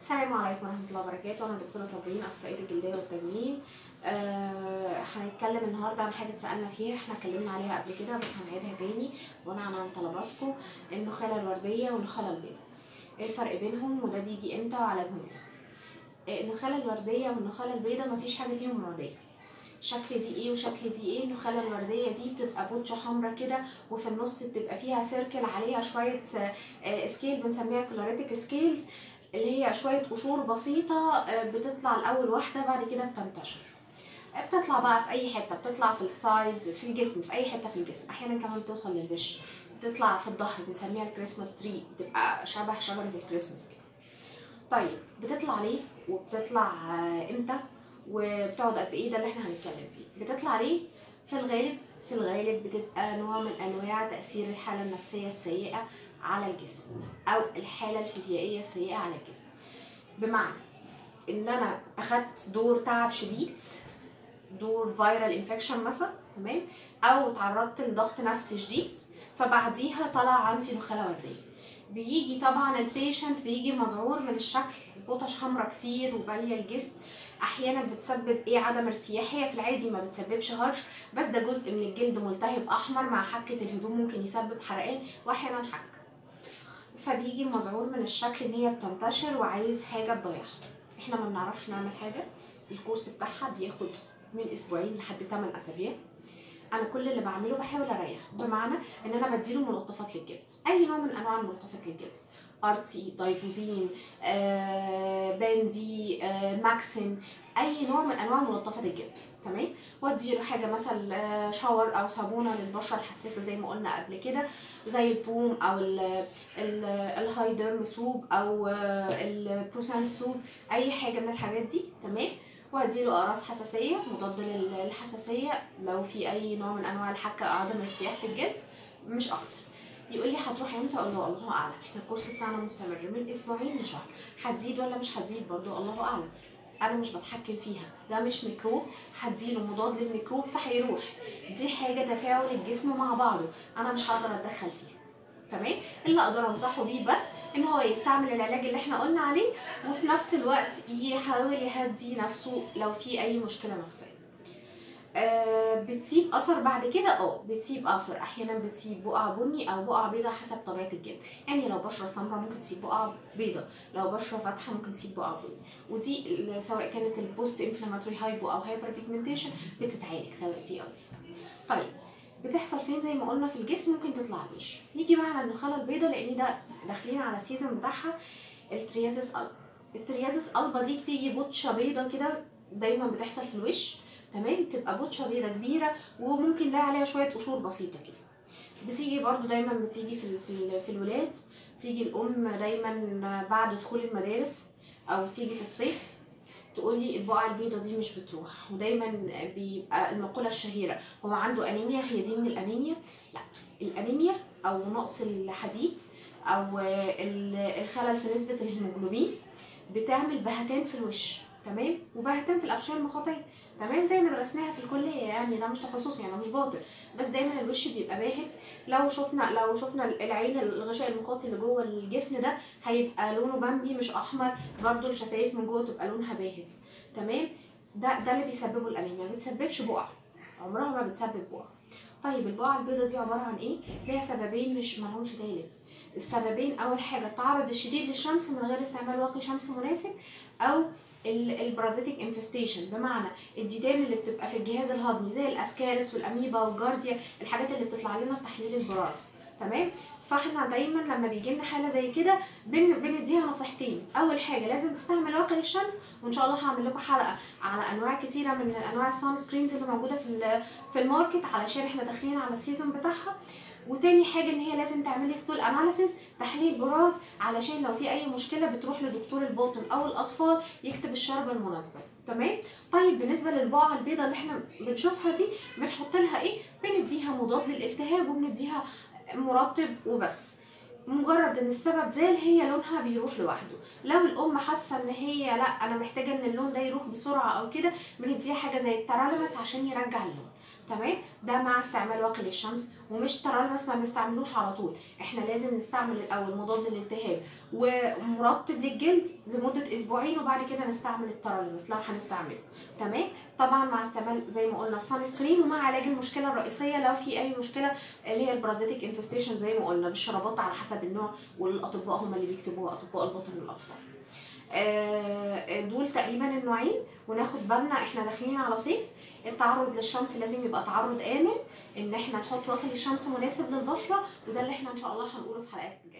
السلام عليكم ورحمة الله وبركاته أنا دكتورة صابرين أخصائية الجلدية والتجميل آه، هنتكلم النهاردة عن حاجة اتسألنا فيها احنا اتكلمنا عليها قبل كده بس هنعيدها تاني بناء على طلباتكم النخالة الوردية والنخالة البيضاء ايه الفرق بينهم وده بيجي امتى وعلاجهم ايه آه، النخالة الوردية والنخالة البيضاء مفيش حاجة فيهم وردية شكل دي ايه وشكل دي ايه النخالة الوردية دي بتبقى بوتشة حمرا كده وفي النص بتبقى فيها سيركل عليها شوية آه، سكيل بنسميها كلوريتك سكيلز اللي هي شوية قشور بسيطة آه، بتطلع الأول واحدة بعد كده بتنتشر بتطلع بقى في أي حتة بتطلع في السايز في الجسم في أي حتة في الجسم أحيانا كمان بتوصل للوش بتطلع في الظهر بنسميها الكريسماس تري بتبقى شبه شجرة الكريسماس كده طيب بتطلع ليه وبتطلع آه، امتى وبتقعد قد ايه ده اللي احنا هنتكلم فيه بتطلع ليه في الغالب في الغالب بتبقى نوع من انواع تاثير الحاله النفسيه السيئه على الجسم او الحاله الفيزيائيه السيئه على الجسم بمعنى ان انا اخدت دور تعب شديد دور فيرال انفكشن مثلا تمام او تعرضت لضغط نفسي شديد فبعديها طلع عندي نخاله ورديه بيجي طبعا البيشنت بيجي مذعور من الشكل بطش حمرا كتير وباليه الجسم احيانا بتسبب ايه عدم ارتياح هي في العادي ما بتسببش هرش بس ده جزء من الجلد ملتهب احمر مع حكه الهدوم ممكن يسبب حرقان واحيانا حك فبيجي مذعور من الشكل ان هي بتنتشر وعايز حاجه تضيعها احنا ما بنعرفش نعمل حاجه الكورس بتاعها بياخد من اسبوعين لحد 8 اسابيع انا كل اللي بعمله بحاول اريح بمعنى ان انا بديله ملطفات للجلد اي نوع من انواع الملطفات للجلد ارتي دايفوزين آه، باندي آه، ماكسين اي نوع من انواع ملطفات الجلد تمام واديله حاجه مثلا آه، شاور او صابونه للبشره الحساسه زي ما قلنا قبل كده زي البوم او ال- ال- الهايدرم سوب او آه، البروسان سوب اي حاجه من الحاجات دي تمام واديله اقراص حساسيه مضاد لل- للحساسيه لو في اي نوع من انواع الحكه او عدم ارتياح في الجلد مش اكتر يقول لي هتروح امتى اقول له الله اعلم احنا الكورس بتاعنا مستمر من اسبوعين لشهر هتزيد ولا مش هتزيد برضو الله اعلم انا مش بتحكم فيها ده مش ميكروب هديله مضاد للميكروب فهيروح دي حاجه تفاعل الجسم مع بعضه انا مش هقدر اتدخل فيها تمام اللي اقدر انصحه بيه بس ان هو يستعمل العلاج اللي احنا قلنا عليه وفي نفس الوقت يحاول يهدي نفسه لو في اي مشكله نفسيه آه بتسيب اثر بعد كده اه بتسيب اثر احيانا بتسيب بقع بني او بقع بيضة حسب طبيعه الجلد يعني لو بشره سمراء ممكن تسيب بقع بيضة لو بشره فاتحه ممكن تسيب بقع بني ودي ال- سواء كانت البوست انفلاماتوري هايبو او هايبر بيجمنتيشن بتتعالج سواء دي او دي طيب بتحصل فين زي ما قلنا في الجسم ممكن تطلع على الوش نيجي بقى على النخاله البيضاء لان ده داخلين على السيزون بتاعها التريازس البا التريازس البا دي بتيجي بوتشه بيضه كده دايما بتحصل في الوش تمام تبقى بوتشه بيضه كبيره وممكن نلاقي عليها شويه قشور بسيطه كده بتيجي برضو دايما بتيجي في ال- في ال- في الولاد تيجي الام دايما بعد دخول المدارس او تيجي في الصيف تقول لي البقع البيضة دي مش بتروح ودايما بيبقى المقولة الشهيرة هو عنده أنيميا هي دي من الأنيميا لا الأنيميا أو نقص الحديد أو ال- الخلل في نسبة الهيموجلوبين بتعمل بهتان في الوش تمام وبهتان في الأغشية المخاطية تمام زي ما درسناها في الكلية يعني ده مش تخصصي يعني مش باطل بس دايما الوش بيبقى باهت لو شفنا لو شفنا العين الغشاء المخاطي اللي جوه الجفن ده هيبقى لونه بامبي مش احمر برضو الشفايف من جوه تبقى لونها باهت تمام ده ده اللي بيسببه الانيميا ما بتسببش بقع عمرها ما بتسبب بقع طيب البقعة البيضة دي عبارة عن ايه؟ ليها سببين مش ملهمش تالت السببين أول حاجة التعرض الشديد للشمس من غير استعمال واقي شمس مناسب أو البرازيتك انفستيشن بمعنى الديدان اللي بتبقى في الجهاز الهضمي زي الاسكارس والاميبا والجارديا الحاجات اللي بتطلع لنا في تحليل البراز تمام فاحنا دايما لما بيجي لنا حاله زي كده بن بنديها نصيحتين اول حاجه لازم تستعمل واقي للشمس وان شاء الله هعمل لكم حلقه على انواع كتيره من انواع السان سكرينز اللي موجوده في ال- في الماركت علشان احنا داخلين على السيزون بتاعها وتاني حاجه ان هي لازم تعملي ستول اناليسيس تحليل براز علشان لو في اي مشكله بتروح لدكتور الباطن او الاطفال يكتب الشربه المناسبه تمام طيب بالنسبه للبقعه البيضاء اللي احنا بنشوفها دي بنحط لها ايه بنديها مضاد للالتهاب وبنديها مرطب وبس مجرد ان السبب زال هي لونها بيروح لوحده لو الام حاسه ان هي لا انا محتاجه ان اللون ده يروح بسرعه او كده بنديها حاجه زي الترالمس عشان يرجع اللون تمام ده مع استعمال واقي للشمس ومش ترالمس ما بنستعملوش على طول احنا لازم نستعمل الاول مضاد للالتهاب ومرطب للجلد لمده اسبوعين وبعد كده نستعمل الترالمس لو هنستعمله تمام طبعا مع استعمال زي ما قلنا السان سكرين ومع علاج المشكله الرئيسيه لو في اي مشكله اللي هي البرازيتيك انفستيشن زي ما قلنا بالشرابات على حسب النوع والاطباء هم اللي بيكتبوها اطباء البطن للاطفال آه، دول تقريبا النوعين وناخد بالنا احنا داخلين على صيف التعرض للشمس لازم يبقى تعرض امن ان احنا نحط واقي للشمس مناسب للبشره وده اللي احنا ان شاء الله هنقوله في حلقات